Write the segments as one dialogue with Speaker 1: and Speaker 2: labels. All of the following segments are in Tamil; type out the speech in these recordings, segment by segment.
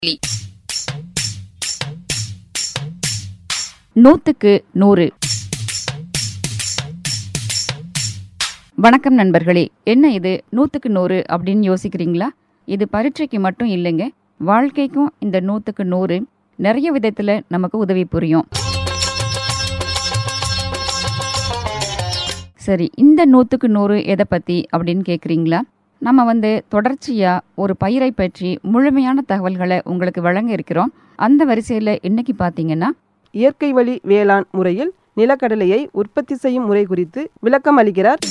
Speaker 1: நூத்துக்கு நூறு வணக்கம் நண்பர்களே என்ன இது நூத்துக்கு நூறு அப்படின்னு யோசிக்கிறீங்களா இது பரீட்சைக்கு மட்டும் இல்லைங்க வாழ்க்கைக்கும் இந்த நூத்துக்கு நூறு நிறைய விதத்துல நமக்கு உதவி புரியும் சரி இந்த நூத்துக்கு நூறு எதை பத்தி அப்படின்னு கேக்குறீங்களா நம்ம வந்து தொடர்ச்சியா ஒரு பயிரை பற்றி முழுமையான தகவல்களை உங்களுக்கு வழங்க இருக்கிறோம் அந்த வரிசையில இன்னைக்கு பாத்தீங்கன்னா
Speaker 2: இயற்கை வழி வேளாண் முறையில் நிலக்கடலையை உற்பத்தி செய்யும் முறை குறித்து விளக்கம் அளிக்கிறார்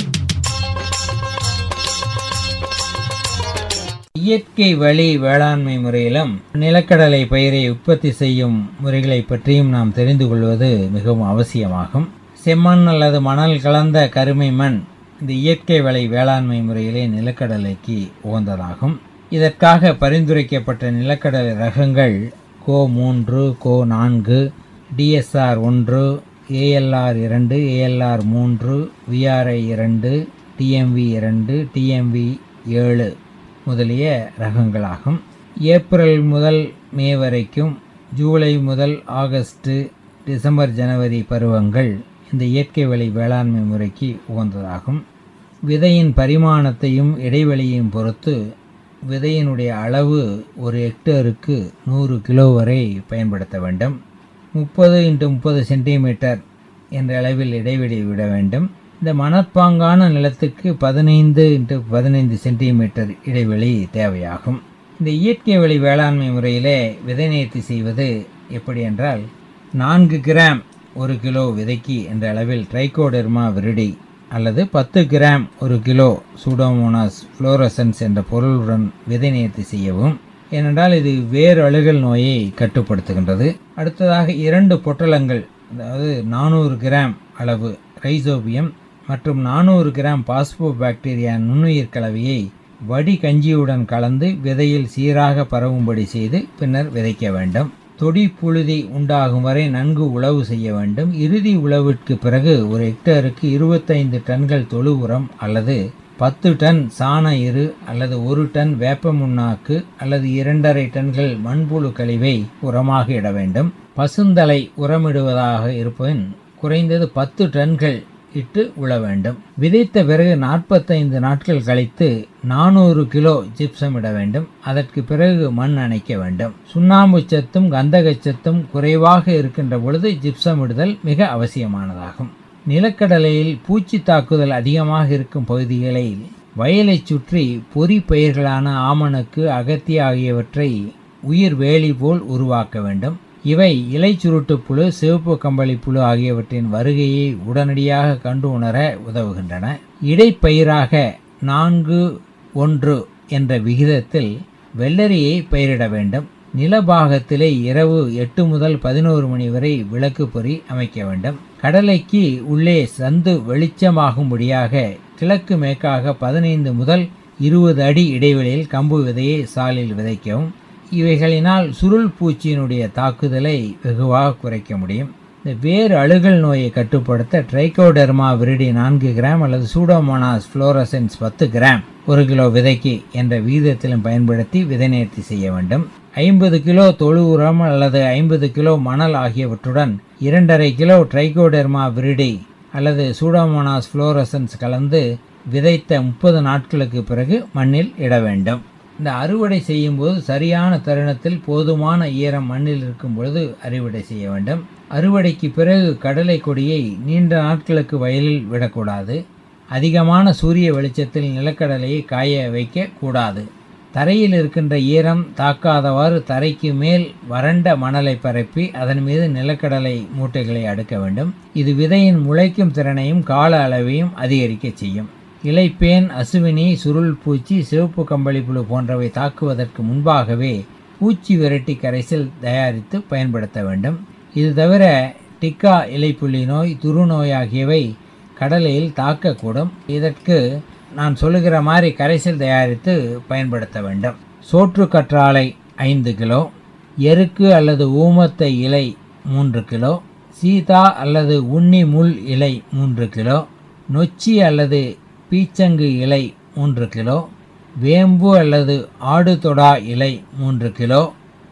Speaker 3: இயற்கை வழி வேளாண்மை முறையிலும் நிலக்கடலை பயிரை உற்பத்தி செய்யும் முறைகளை பற்றியும் நாம் தெரிந்து கொள்வது மிகவும் அவசியமாகும் செம்மண் அல்லது மணல் கலந்த கருமை மண் இந்த இயற்கை வழி வேளாண்மை முறையிலே நிலக்கடலைக்கு உகந்ததாகும் இதற்காக பரிந்துரைக்கப்பட்ட நிலக்கடலை ரகங்கள் கோ மூன்று கோ நான்கு டிஎஸ்ஆர் ஒன்று ஏஎல்ஆர் இரண்டு ஏஎல்ஆர் மூன்று விஆர்ஐ இரண்டு டிஎம்வி இரண்டு டிஎம்வி ஏழு முதலிய ரகங்களாகும் ஏப்ரல் முதல் மே வரைக்கும் ஜூலை முதல் ஆகஸ்ட் டிசம்பர் ஜனவரி பருவங்கள் இந்த இயற்கை வழி வேளாண்மை முறைக்கு உகந்ததாகும் விதையின் பரிமாணத்தையும் இடைவெளியையும் பொறுத்து விதையினுடைய அளவு ஒரு ஹெக்டேருக்கு நூறு கிலோ வரை பயன்படுத்த வேண்டும் முப்பது இன்ட்டு முப்பது சென்டிமீட்டர் என்ற அளவில் இடைவெளி விட வேண்டும் இந்த மணற்பாங்கான நிலத்துக்கு பதினைந்து இன்ட்டு பதினைந்து சென்டிமீட்டர் இடைவெளி தேவையாகும் இந்த இயற்கை வழி வேளாண்மை முறையிலே விதை நேர்த்தி செய்வது எப்படி என்றால் நான்கு கிராம் ஒரு கிலோ விதைக்கு என்ற அளவில் ட்ரைகோடெர்மா விரிடி அல்லது பத்து கிராம் ஒரு கிலோ சூடோமோனாஸ் ஃப்ளோரசன்ஸ் என்ற பொருளுடன் விதை நேர்த்தி செய்யவும் ஏனென்றால் இது வேறு அழுகல் நோயை கட்டுப்படுத்துகின்றது அடுத்ததாக இரண்டு பொட்டலங்கள் அதாவது நானூறு கிராம் அளவு ரைசோபியம் மற்றும் நானூறு கிராம் பாஸ்போ பாக்டீரியா நுண்ணுயிர் கலவையை வடி கஞ்சியுடன் கலந்து விதையில் சீராக பரவும்படி செய்து பின்னர் விதைக்க வேண்டும் தொடி புழுதி உண்டாகும் வரை நன்கு உழவு செய்ய வேண்டும் இறுதி உழவிற்கு பிறகு ஒரு ஹெக்டேருக்கு இருபத்தைந்து டன்கள் தொழு உரம் அல்லது பத்து டன் சாண இரு அல்லது ஒரு டன் வேப்ப முன்னாக்கு அல்லது இரண்டரை டன்கள் மண்புழு கழிவை உரமாக இட வேண்டும் பசுந்தலை உரமிடுவதாக இருப்பின் குறைந்தது பத்து டன்கள் இட்டு உழ வேண்டும் விதைத்த பிறகு நாற்பத்தைந்து நாட்கள் கழித்து நானூறு கிலோ ஜிப்சம் இட வேண்டும் அதற்கு பிறகு மண் அணைக்க வேண்டும் சுண்ணாம்பு சத்தும் கந்தகச்சத்தும் குறைவாக இருக்கின்ற பொழுது ஜிப்சம் இடுதல் மிக அவசியமானதாகும் நிலக்கடலையில் பூச்சி தாக்குதல் அதிகமாக இருக்கும் பகுதிகளில் வயலை சுற்றி பொறி பயிர்களான ஆமணக்கு அகத்தி ஆகியவற்றை உயிர் வேலி போல் உருவாக்க வேண்டும் இவை இலை சுருட்டு புழு சிவப்பு கம்பளி புழு ஆகியவற்றின் வருகையை உடனடியாக கண்டு உணர உதவுகின்றன இடைப்பயிராக நான்கு ஒன்று என்ற விகிதத்தில் வெள்ளரியை பயிரிட வேண்டும் நிலபாகத்திலே இரவு எட்டு முதல் பதினோரு மணி வரை விளக்கு பொறி அமைக்க வேண்டும் கடலைக்கு உள்ளே சந்து வெளிச்சமாகும்படியாக கிழக்கு மேற்காக பதினைந்து முதல் இருபது அடி இடைவெளியில் கம்பு விதையை சாலில் விதைக்கவும் இவைகளினால் சுருள் பூச்சியினுடைய தாக்குதலை வெகுவாக குறைக்க முடியும் இந்த வேறு அழுகல் நோயை கட்டுப்படுத்த ட்ரைகோடெர்மா விரிடி நான்கு கிராம் அல்லது சூடோமோனாஸ் ஃப்ளோரசன்ஸ் பத்து கிராம் ஒரு கிலோ விதைக்கு என்ற விகிதத்திலும் பயன்படுத்தி விதை நேர்த்தி செய்ய வேண்டும் ஐம்பது கிலோ தொழு உரம் அல்லது ஐம்பது கிலோ மணல் ஆகியவற்றுடன் இரண்டரை கிலோ ட்ரைகோடெர்மா விரிடி அல்லது சூடோமோனாஸ் ஃப்ளோரசன்ஸ் கலந்து விதைத்த முப்பது நாட்களுக்கு பிறகு மண்ணில் இட வேண்டும் இந்த அறுவடை செய்யும்போது சரியான தருணத்தில் போதுமான ஈரம் மண்ணில் இருக்கும் பொழுது அறுவடை செய்ய வேண்டும் அறுவடைக்கு பிறகு கடலை கொடியை நீண்ட நாட்களுக்கு வயலில் விடக்கூடாது அதிகமான சூரிய வெளிச்சத்தில் நிலக்கடலையை காய வைக்க கூடாது தரையில் இருக்கின்ற ஈரம் தாக்காதவாறு தரைக்கு மேல் வறண்ட மணலை பரப்பி அதன் மீது நிலக்கடலை மூட்டைகளை அடுக்க வேண்டும் இது விதையின் முளைக்கும் திறனையும் கால அளவையும் அதிகரிக்க செய்யும் இலைப்பேன் அசுவினி சுருள் பூச்சி சிவப்பு கம்பளி புழு போன்றவை தாக்குவதற்கு முன்பாகவே பூச்சி விரட்டி கரைசல் தயாரித்து பயன்படுத்த வேண்டும் இது தவிர டிக்கா இலைப்புள்ளி நோய் துருநோய் ஆகியவை கடலையில் தாக்கக்கூடும் இதற்கு நான் சொல்லுகிற மாதிரி கரைசல் தயாரித்து பயன்படுத்த வேண்டும் சோற்று கற்றாழை ஐந்து கிலோ எருக்கு அல்லது ஊமத்தை இலை மூன்று கிலோ சீதா அல்லது உண்ணி முள் இலை மூன்று கிலோ நொச்சி அல்லது பீச்சங்கு இலை மூன்று கிலோ வேம்பு அல்லது ஆடு தொடா இலை மூன்று கிலோ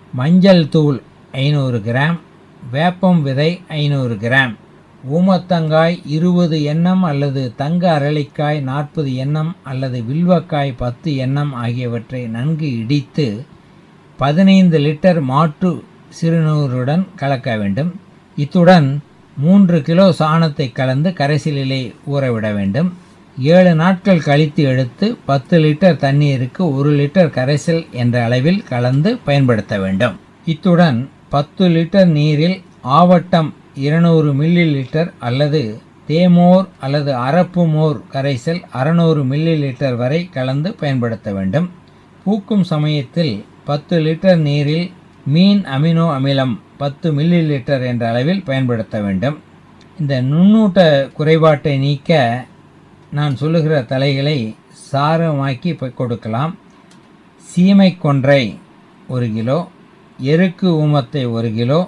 Speaker 3: மஞ்சள் தூள் ஐநூறு கிராம் வேப்பம் விதை ஐநூறு கிராம் ஊமத்தங்காய் இருபது எண்ணம் அல்லது தங்க அரளிக்காய் நாற்பது எண்ணம் அல்லது வில்வக்காய் பத்து எண்ணம் ஆகியவற்றை நன்கு இடித்து பதினைந்து லிட்டர் மாட்டு சிறுநீருடன் கலக்க வேண்டும் இத்துடன் மூன்று கிலோ சாணத்தை கலந்து கரைசலிலே ஊறவிட வேண்டும் ஏழு நாட்கள் கழித்து எடுத்து பத்து லிட்டர் தண்ணீருக்கு ஒரு லிட்டர் கரைசல் என்ற அளவில் கலந்து பயன்படுத்த வேண்டும் இத்துடன் பத்து லிட்டர் நீரில் ஆவட்டம் இருநூறு மில்லி லிட்டர் அல்லது தேமோர் அல்லது அரப்பு மோர் கரைசல் அறுநூறு மில்லி லிட்டர் வரை கலந்து பயன்படுத்த வேண்டும் பூக்கும் சமயத்தில் பத்து லிட்டர் நீரில் மீன் அமினோ அமிலம் பத்து மில்லி லிட்டர் என்ற அளவில் பயன்படுத்த வேண்டும் இந்த நுண்ணூட்ட குறைபாட்டை நீக்க நான் சொல்லுகிற தலைகளை சாரமாக்கி ப- கொடுக்கலாம் சீமை கொன்றை ஒரு கிலோ எருக்கு ஊமத்தை ஒரு கிலோ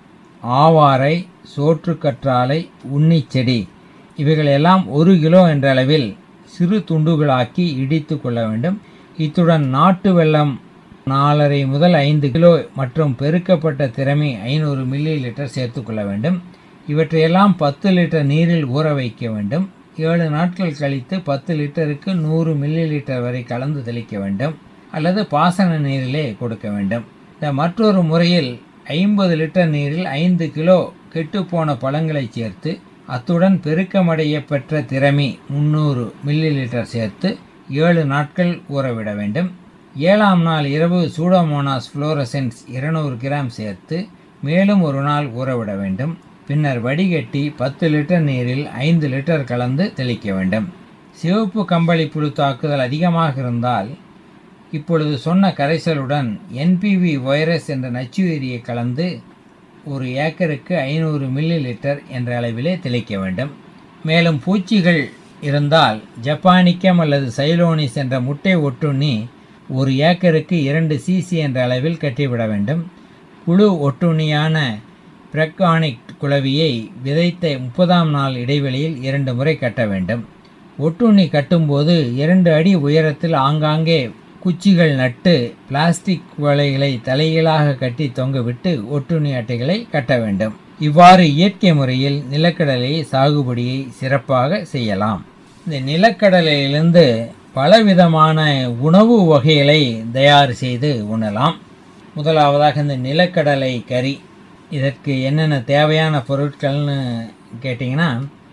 Speaker 3: ஆவாரை சோற்றுக்கற்றாழை உன்னிச்செடி இவைகளெல்லாம் ஒரு கிலோ என்ற அளவில் சிறு துண்டுகளாக்கி இடித்து கொள்ள வேண்டும் இத்துடன் நாட்டு வெல்லம் நாலரை முதல் ஐந்து கிலோ மற்றும் பெருக்கப்பட்ட திறமை ஐநூறு மில்லி லிட்டர் சேர்த்துக்கொள்ள வேண்டும் இவற்றையெல்லாம் பத்து லிட்டர் நீரில் ஊற வைக்க வேண்டும் ஏழு நாட்கள் கழித்து பத்து லிட்டருக்கு நூறு மில்லி லிட்டர் வரை கலந்து தெளிக்க வேண்டும் அல்லது பாசன நீரிலே கொடுக்க வேண்டும் இந்த மற்றொரு முறையில் ஐம்பது லிட்டர் நீரில் ஐந்து கிலோ கெட்டுப்போன பழங்களை சேர்த்து அத்துடன் பெருக்கமடைய பெற்ற திறமை முந்நூறு மில்லி லிட்டர் சேர்த்து ஏழு நாட்கள் ஊறவிட வேண்டும் ஏழாம் நாள் இரவு சூடோமோனாஸ் ஃப்ளோரசென்ஸ் இருநூறு கிராம் சேர்த்து மேலும் ஒரு நாள் ஊறவிட வேண்டும் பின்னர் வடிகட்டி பத்து லிட்டர் நீரில் ஐந்து லிட்டர் கலந்து தெளிக்க வேண்டும் சிவப்பு கம்பளி புழு தாக்குதல் அதிகமாக இருந்தால் இப்பொழுது சொன்ன கரைசலுடன் என்பிவி வைரஸ் என்ற நச்சுயிரியை கலந்து ஒரு ஏக்கருக்கு ஐநூறு மில்லி லிட்டர் என்ற அளவிலே தெளிக்க வேண்டும் மேலும் பூச்சிகள் இருந்தால் ஜப்பானிக்கம் அல்லது சைலோனிஸ் என்ற முட்டை ஒட்டுண்ணி ஒரு ஏக்கருக்கு இரண்டு சிசி என்ற அளவில் கட்டிவிட வேண்டும் புழு ஒட்டுண்ணியான பிரக்கானிக் குளவியை விதைத்த முப்பதாம் நாள் இடைவெளியில் இரண்டு முறை கட்ட வேண்டும் ஒட்டுண்ணி கட்டும்போது இரண்டு அடி உயரத்தில் ஆங்காங்கே குச்சிகள் நட்டு பிளாஸ்டிக் வலைகளை தலைகீழாக கட்டி தொங்கவிட்டு ஒட்டுண்ணி அட்டைகளை கட்ட வேண்டும் இவ்வாறு இயற்கை முறையில் நிலக்கடலை சாகுபடியை சிறப்பாக செய்யலாம் இந்த நிலக்கடலையிலிருந்து பலவிதமான உணவு வகைகளை தயார் செய்து உண்ணலாம் முதலாவதாக இந்த நிலக்கடலை கறி இதற்கு என்னென்ன தேவையான பொருட்கள்னு கேட்டிங்கன்னா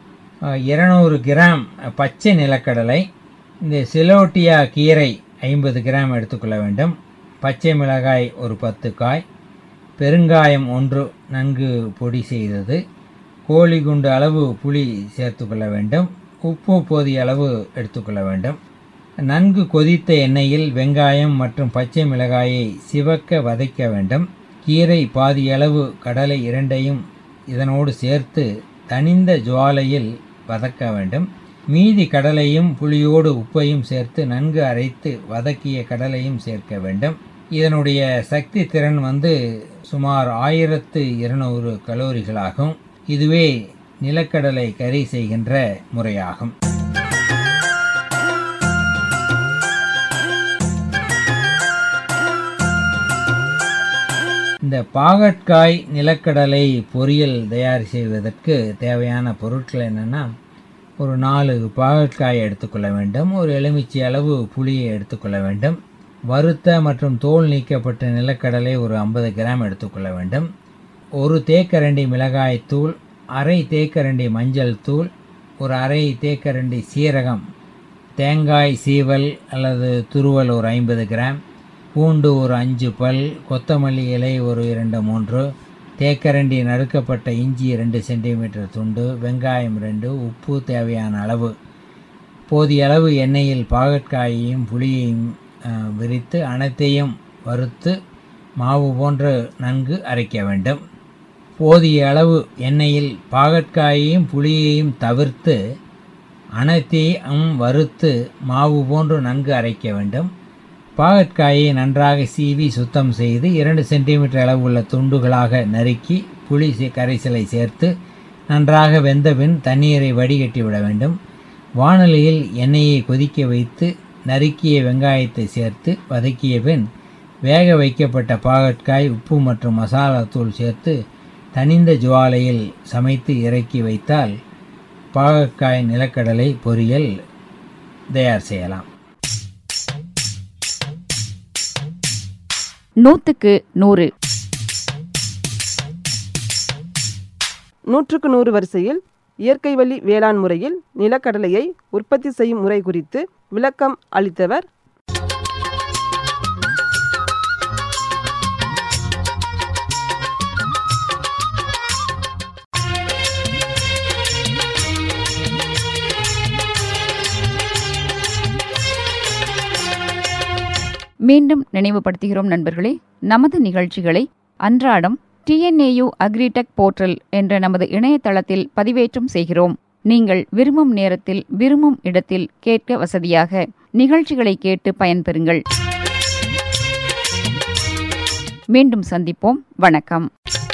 Speaker 3: இருநூறு கிராம் பச்சை நிலக்கடலை இந்த சிலோட்டியா கீரை ஐம்பது கிராம் எடுத்துக்கொள்ள வேண்டும் பச்சை மிளகாய் ஒரு பத்து காய் பெருங்காயம் ஒன்று நன்கு பொடி செய்தது கோழி குண்டு அளவு புளி சேர்த்துக்கொள்ள வேண்டும் உப்பு போதிய அளவு எடுத்துக்கொள்ள வேண்டும் நன்கு கொதித்த எண்ணெயில் வெங்காயம் மற்றும் பச்சை மிளகாயை சிவக்க வதைக்க வேண்டும் கீரை பாதி அளவு கடலை இரண்டையும் இதனோடு சேர்த்து தனிந்த ஜுவாலையில் வதக்க வேண்டும் மீதி கடலையும் புளியோடு உப்பையும் சேர்த்து நன்கு அரைத்து வதக்கிய கடலையும் சேர்க்க வேண்டும் இதனுடைய சக்தி திறன் வந்து சுமார் ஆயிரத்து இருநூறு கலோரிகளாகும் இதுவே நிலக்கடலை கறி செய்கின்ற முறையாகும் இந்த பாகற்காய் நிலக்கடலை பொரியல் தயார் செய்வதற்கு தேவையான பொருட்கள் என்னென்னா ஒரு நாலு பாகற்காய் எடுத்துக்கொள்ள வேண்டும் ஒரு எலுமிச்சை அளவு புளியை எடுத்துக்கொள்ள வேண்டும் வறுத்த மற்றும் தோல் நீக்கப்பட்ட நிலக்கடலை ஒரு ஐம்பது கிராம் எடுத்துக்கொள்ள வேண்டும் ஒரு தேக்கரண்டி மிளகாய் தூள் அரை தேக்கரண்டி மஞ்சள் தூள் ஒரு அரை தேக்கரண்டி சீரகம் தேங்காய் சீவல் அல்லது துருவல் ஒரு ஐம்பது கிராம் பூண்டு ஒரு அஞ்சு பல் கொத்தமல்லி இலை ஒரு இரண்டு மூன்று தேக்கரண்டி நறுக்கப்பட்ட இஞ்சி ரெண்டு சென்டிமீட்டர் துண்டு வெங்காயம் ரெண்டு உப்பு தேவையான அளவு போதிய அளவு எண்ணெயில் பாகற்காயையும் புளியையும் அஹ், விரித்து அனைத்தையும் வறுத்து மாவு போன்று நன்கு அரைக்க வேண்டும் போதிய அளவு எண்ணெயில் பாகற்காயையும் புளியையும் தவிர்த்து அனைத்தையும் வறுத்து மாவு போன்று நன்கு அரைக்க வேண்டும் பாகற்காயை நன்றாக சீவி சுத்தம் செய்து இரண்டு சென்டிமீட்டர் அளவுள்ள துண்டுகளாக நறுக்கி புளி சே- கரைசலை சேர்த்து நன்றாக வெந்தபின் தண்ணீரை வடிகட்டி விட வேண்டும் வாணலியில் எண்ணெயை கொதிக்க வைத்து நறுக்கிய வெங்காயத்தை சேர்த்து வதக்கிய பின் வேக வைக்கப்பட்ட பாகற்காய் உப்பு மற்றும் மசாலா தூள் சேர்த்து தனிந்த ஜுவாலையில் சமைத்து இறக்கி வைத்தால் பாகற்காய் நிலக்கடலை பொரியல் தயார் செய்யலாம்
Speaker 1: நூற்றுக்கு நூறு
Speaker 2: நூற்றுக்கு நூறு வரிசையில் இயற்கை வழி வேளாண் முறையில் நிலக்கடலையை உற்பத்தி செய்யும் முறை குறித்து விளக்கம் அளித்தவர்
Speaker 1: மீண்டும் நினைவுபடுத்துகிறோம் நண்பர்களே நமது நிகழ்ச்சிகளை அன்றாடம் டிஎன்ஏயு அக்ரிடெக் போர்ட்டல் என்ற நமது இணையதளத்தில் பதிவேற்றம் செய்கிறோம் நீங்கள் விரும்பும் நேரத்தில் விரும்பும் இடத்தில் கேட்க வசதியாக நிகழ்ச்சிகளை கேட்டு பயன்பெறுங்கள் மீண்டும் சந்திப்போம் வணக்கம்